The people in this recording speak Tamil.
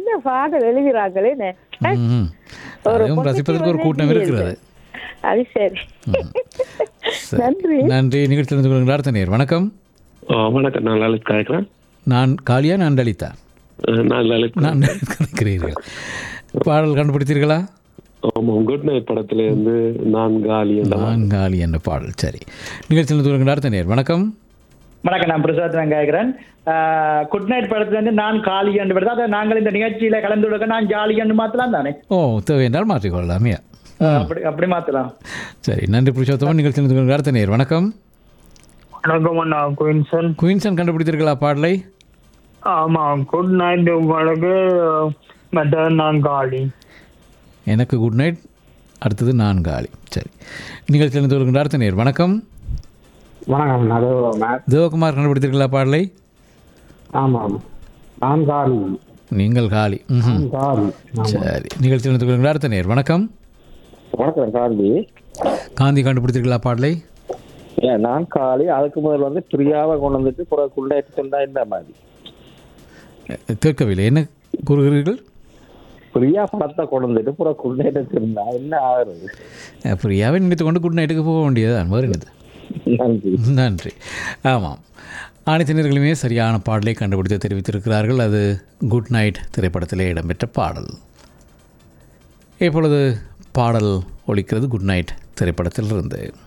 என்ன பாடல் எழுதுறாங்களே என்ன? ம். ஒரு அதையும் ரசிப்பதற்கு ஒரு கூட்டம் positive இருக்கிறது energy அது சரி சரி. நன்றி நன்றி நிகழ்ச்சி தெரிந்து கொள்கிற அடுத்த நேர் வணக்கம் ஆ, வணக்கம் நான் லலித் காய்க்கிறேன் நான் காளியா நான் லலிதா நான் லலித் நான் கணக்கிறீர்கள் பாடல் கண்டுபிடித்தீர்களா ஆமாம் குட் நைட் படத்துல இருந்து நான் காலி என்ற நான் காளி என்ற பாடல் சரி நிகழ்ச்சி தெரிந்து கொள்கிற அடுத்த நேர் வணக்கம் வணக்கம் நான் பிரசாத் நான் கேட்கிறேன் குட் நைட் படத்துல இருந்து நான் காலி என்று வருது அதை நாங்கள் இந்த நிகழ்ச்சியில கலந்து கொடுக்க நான் ஜாலி என்று மாத்தலாம் தானே ஓ தேவை என்றால் மாற்றிக்கொள்ளலாமே அஹ், அப்படி அப்படி மாத்தலாம் சரி நன்றி புருஷோத்தமன் நிகழ்ச்சி தெரிந்து கொள்கிற அடுத்த நேர் வணக்கம் வணக்கம் அண்ணா குயின்சன் குயின்சன் கண்டுபிடித்தீர்களா பாடலை ஆமா குட் நைட் உங்களுக்கு மற்ற நான் காலி எனக்கு குட் நைட் அடுத்தது நான் காலி சரி நிகழ்ச்சி தெரிந்து கொள்கிற அடுத்த நேர் வணக்கம் வணக்கம் அது மேத் தேவகுமார் கண்டுபிடித்தீர்களா பாடலை ஆமாம் நான் காலி நீங்கள் காலி ம்ஹும். நான் காலி சரி நிகழ்ச்சி தெரிந்து கொள்கிற அடுத்த நேர் வணக்கம் வணக்கம் காலி காந்தி கண்டுபிடித்தீர்களா பாடலை ஏன் நான் காலி அதுக்கு முதல் வந்து பிரியாவை கொண்டு வந்துட்டு பிறகு குண்டாயிட்டு சொன்னா இந்த மாதிரி கேட்கவில்லை என்ன கூறுகிறீர்கள் பிரியா படத்தை கொண்டு வந்துட்டு பிறகு குண்டாயிட்டு சொன்னா என்ன ஆகுறது அஹ், பிரியாவை நினைத்து கொண்டு குட் நைட்டுக்கு போக வேண்டியதுதான் வருகிறது நன்றி நன்றி ஆமாம் அனைத்தினர்களுமே சரியான பாடலை கண்டுபிடித்து தெரிவித்திருக்கிறார்கள் அது குட் நைட் திரைப்படத்திலே இடம்பெற்ற பாடல் இப்பொழுது பாடல் ஒலிக்கிறது குட் நைட் திரைப்படத்தில் இருந்து